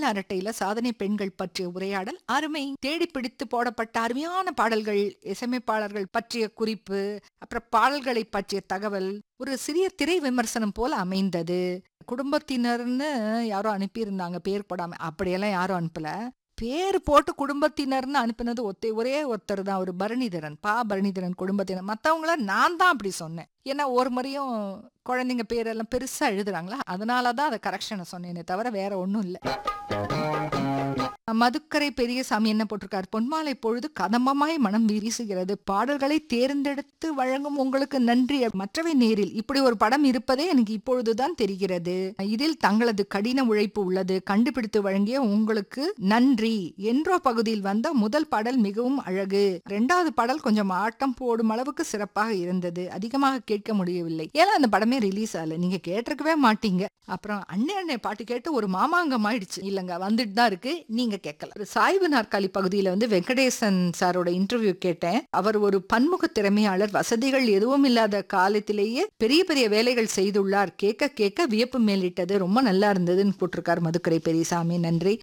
தமிழ் அரட்டையில சாதனை பெண்கள் பற்றிய உரையாடல் அருமை தேடி பிடித்து போடப்பட்ட அருமையான பாடல்கள் இசையமைப்பாளர்கள் பற்றிய குறிப்பு அப்புறம் பாடல்களை பற்றிய தகவல் ஒரு சிறிய திரை விமர்சனம் போல அமைந்தது குடும்பத்தினர்னு யாரோ அனுப்பியிருந்தாங்க பேர் போடாம அப்படியெல்லாம் யாரும் அனுப்பல பேர் போட்டு குடும்பத்தினர்னு அனுப்பினது ஒத்தே ஒரே ஒருத்தர் தான் ஒரு பரணிதரன் பா பரணிதரன் குடும்பத்தினர் மத்தவங்கள நான் தான் அப்படி சொன்னேன் ஏன்னா ஒரு முறையும் குழந்தைங்க பேரெல்லாம் பெருசா எழுதுறாங்களா அதனால தான் அதை கரெக்ஷனை சொன்னேனே தவிர வேற ஒன்றும் இல்லை மதுக்கரை பெரியசாமி என்ன போட்டிருக்காரு பொன்மாலை பொழுது கதம்பமாய் மனம் வீசுகிறது பாடல்களை தேர்ந்தெடுத்து வழங்கும் உங்களுக்கு நன்றி மற்றவை நேரில் இப்படி ஒரு படம் இருப்பதே எனக்கு இப்பொழுதுதான் தெரிகிறது இதில் தங்களது கடின உழைப்பு உள்ளது கண்டுபிடித்து வழங்கிய உங்களுக்கு நன்றி என்றோ பகுதியில் வந்த முதல் பாடல் மிகவும் அழகு இரண்டாவது பாடல் கொஞ்சம் ஆட்டம் போடும் அளவுக்கு சிறப்பாக இருந்தது அதிகமாக கேட்க முடியவில்லை ஏன்னா அந்த படமே ரிலீஸ் ஆகல நீங்க கேட்டிருக்கவே மாட்டீங்க அப்புறம் அண்ணே அண்ணே பாட்டு கேட்டு ஒரு மாமாங்கம் ஆயிடுச்சு இல்லங்க வந்துட்டு தான் இருக்கு நீங்க கேட்கல ஒரு சாய்வு நாற்காலி பகுதியில வந்து வெங்கடேசன் சாரோட இன்டர்வியூ கேட்டேன் அவர் ஒரு பன்முக திறமையாளர் வசதிகள் எதுவும் இல்லாத காலத்திலேயே பெரிய பெரிய வேலைகள் செய்துள்ளார் கேட்க கேட்க வியப்பு மேலிட்டது ரொம்ப நல்லா இருந்ததுன்னு போட்டிருக்கார் மதுக்கரை பெரியசாமி நன்றி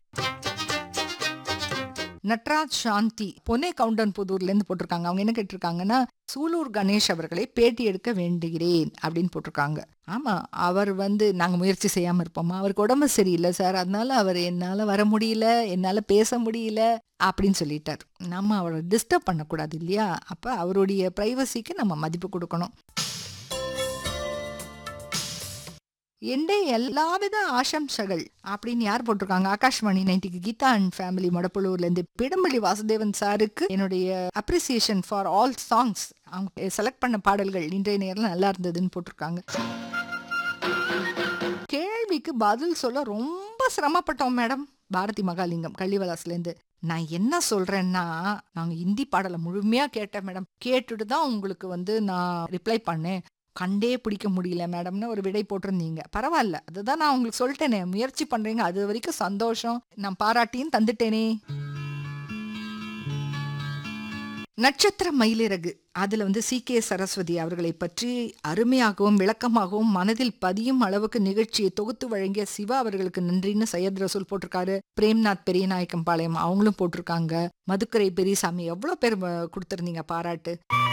நட்ராஜ் சாந்தி பொனே கவுண்டன் புதூர்ல இருந்து போட்டிருக்காங்க அவங்க என்ன கேட்டிருக்காங்கன்னா சூலூர் கணேஷ் அவர்களை பேட்டி எடுக்க வேண்டுகிறேன் அப்படின்னு போட்டிருக்காங்க ஆமா அவர் வந்து நாங்க முயற்சி செய்யாம இருப்போமா அவருக்கு உடம்பு சரியில்லை சார் அதனால அவர் என்னால வர முடியல என்னால பேச முடியல அப்படின்னு சொல்லிட்டார் நம்ம அவரை டிஸ்டர்ப் பண்ணக்கூடாது இல்லையா அப்ப அவருடைய பிரைவசிக்கு நம்ம மதிப்பு கொடுக்கணும் எண்டே எல்லாவித ஆசம்சகள் அப்படின்னு யார் போட்டிருக்காங்க ஆகாஷ்வாணி நைன்டிக்கு கீதா அண்ட் ஃபேமிலி மடப்புலூர்ல இருந்து பிடம்பள்ளி வாசுதேவன் சாருக்கு என்னுடைய அப்ரிசியேஷன் ஃபார் ஆல் சாங்ஸ் அவங்க செலக்ட் பண்ண பாடல்கள் இன்றைய நேரம் நல்லா இருந்ததுன்னு போட்டிருக்காங்க கேள்விக்கு பதில் சொல்ல ரொம்ப சிரமப்பட்டோம் மேடம் பாரதி மகாலிங்கம் கள்ளிவலாஸ்லேருந்து நான் என்ன சொல்றேன்னா நாங்க இந்தி பாடலை முழுமையா கேட்டேன் மேடம் கேட்டுட்டு தான் உங்களுக்கு வந்து நான் ரிப்ளை பண்ணேன் கண்டே பிடிக்க முடியல மேடம்னு ஒரு விடை போட்டிருந்தீங்க பரவாயில்ல அதுதான் நான் உங்களுக்கு சொல்லிட்டேனே முயற்சி பண்றீங்க அது வரைக்கும் சந்தோஷம் நான் பாராட்டியும் தந்துட்டேனே நட்சத்திர மயிலிறகு அதுல வந்து சி கே சரஸ்வதி அவர்களை பற்றி அருமையாகவும் விளக்கமாகவும் மனதில் பதியும் அளவுக்கு நிகழ்ச்சியை தொகுத்து வழங்கிய சிவா அவர்களுக்கு நன்றின்னு சையத் ரசூல் போட்டிருக்காரு பிரேம்நாத் பெரியநாயக்கம் பாளையம் அவங்களும் போட்டிருக்காங்க மதுக்கரை பெரியசாமி எவ்வளவு பேர் கொடுத்திருந்தீங்க பாராட்டு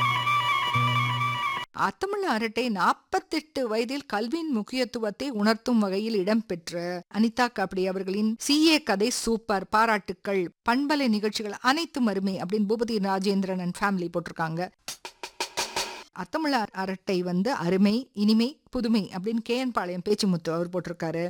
அத்தமிழ் அரட்டை நாற்பத்தெட்டு வயதில் கல்வியின் முக்கியத்துவத்தை உணர்த்தும் வகையில் இடம்பெற்ற அனிதா காப்டி அவர்களின் சிஏ கதை சூப்பர் பாராட்டுக்கள் பண்பலை நிகழ்ச்சிகள் அனைத்தும் அருமை அப்படின்னு பூபதி ராஜேந்திரன் அண்ட் ஃபேமிலி போட்டிருக்காங்க அத்தமிழ் அரட்டை வந்து அருமை இனிமை புதுமை அப்படின்னு கே என் பாளையம் பேச்சுமுத்து அவர் போட்டிருக்காரு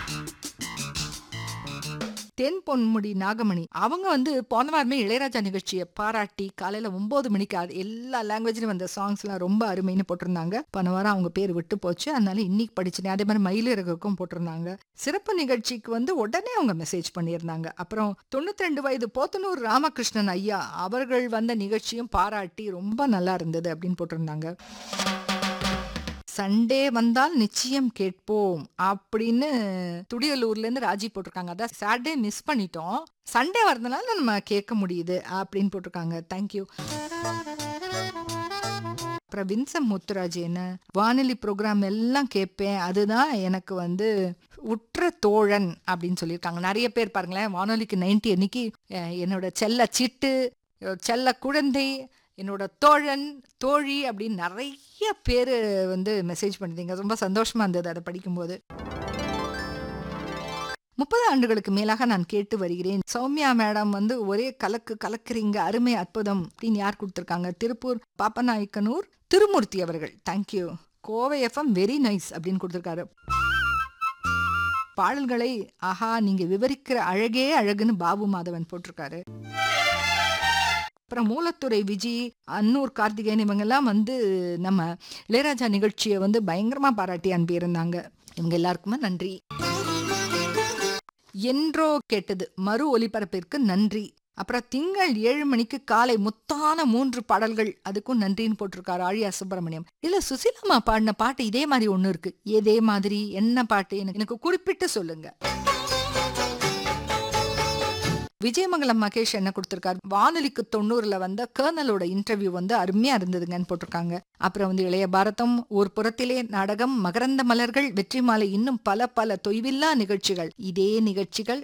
தென் பொன்முடி நாகமணி அவங்க வந்து போன வாரமே இளையராஜா நிகழ்ச்சியை பாராட்டி காலையில ஒன்பது மணிக்கு அது எல்லா லாங்குவேஜ்லயும் வந்த சாங்ஸ் எல்லாம் ரொம்ப அருமைன்னு போட்டிருந்தாங்க போன வாரம் அவங்க பேர் விட்டு போச்சு அதனால இன்னைக்கு படிச்சுனேன் அதே மாதிரி மயிலிறகுக்கும் போட்டிருந்தாங்க சிறப்பு நிகழ்ச்சிக்கு வந்து உடனே அவங்க மெசேஜ் பண்ணியிருந்தாங்க அப்புறம் தொண்ணூத்தி ரெண்டு வயது போத்தனூர் ராமகிருஷ்ணன் ஐயா அவர்கள் வந்த நிகழ்ச்சியும் பாராட்டி ரொம்ப நல்லா இருந்தது அப்படின்னு போட்டிருந்தாங்க சண்டே வந்தால் நிச்சயம் கேட்போம் அப்படின்னு துடியலூர்ல இருந்து ராஜி போட்டிருக்காங்க அதான் சாட்டர்டே மிஸ் பண்ணிட்டோம் சண்டே வரதுனால நம்ம கேட்க முடியுது அப்படின்னு போட்டிருக்காங்க தேங்க்யூ அப்புறம் வின்சம் முத்துராஜ் என்ன வானொலி ப்ரோக்ராம் எல்லாம் கேட்பேன் அதுதான் எனக்கு வந்து உற்ற தோழன் அப்படின்னு சொல்லியிருக்காங்க நிறைய பேர் பாருங்களேன் வானொலிக்கு நைன்டி அன்னைக்கு என்னோட செல்ல சிட்டு செல்ல குழந்தை என்னோட தோழன் தோழி அப்படின்னு நிறைய பேர் வந்து மெசேஜ் பண்ணிருந்தீங்க ரொம்ப சந்தோஷமா இருந்தது அதை படிக்கும்போது முப்பது ஆண்டுகளுக்கு மேலாக நான் கேட்டு வருகிறேன் சௌமியா மேடம் வந்து ஒரே கலக்கு கலக்குறீங்க அருமை அற்புதம் அப்படின்னு யார் கொடுத்துருக்காங்க திருப்பூர் பாப்பநாயக்கனூர் திருமூர்த்தி அவர்கள் thank you Kovai FM very nice அப்படின்னு கொடுத்துருக்காரு பாடல்களை ஆஹா நீங்க விவரிக்கிற அழகே அழகுன்னு பாபு மாதவன் போட்டிருக்காரு அப்புறம் மூலத்துறை விஜி அன்னூர் கார்த்திகேயன் இவங்கெல்லாம் வந்து நம்ம இளையராஜா நிகழ்ச்சியை வந்து பயங்கரமா பாராட்டி அனுப்பியிருந்தாங்க இவங்க எல்லாருக்குமே நன்றி என்றோ கேட்டது மறு ஒலிபரப்பிற்கு நன்றி அப்புறம் திங்கள் ஏழு மணிக்கு காலை முத்தான மூன்று பாடல்கள் அதுக்கும் நன்றின்னு போட்டிருக்காரு ஆழியா சுப்பிரமணியம் இல்ல சுசிலாமா பாடின பாட்டு இதே மாதிரி ஒண்ணு இருக்கு இதே மாதிரி என்ன பாட்டு எனக்கு எனக்கு குறிப்பிட்டு சொல்லுங்க விஜயமங்கலம் மகேஷ் என்ன கொடுத்திருக்காரு வானொலிக்கு தொண்ணூறுல வந்த கர்னலோட இன்டர்வியூ வந்து அருமையா இருந்ததுங்கன்னு போட்டிருக்காங்க அப்புறம் வந்து இளைய பாரதம் ஒரு புறத்திலே நாடகம் மகரந்த மலர்கள் வெற்றி மாலை இன்னும் பல பல தொய்வில்லா நிகழ்ச்சிகள் இதே நிகழ்ச்சிகள்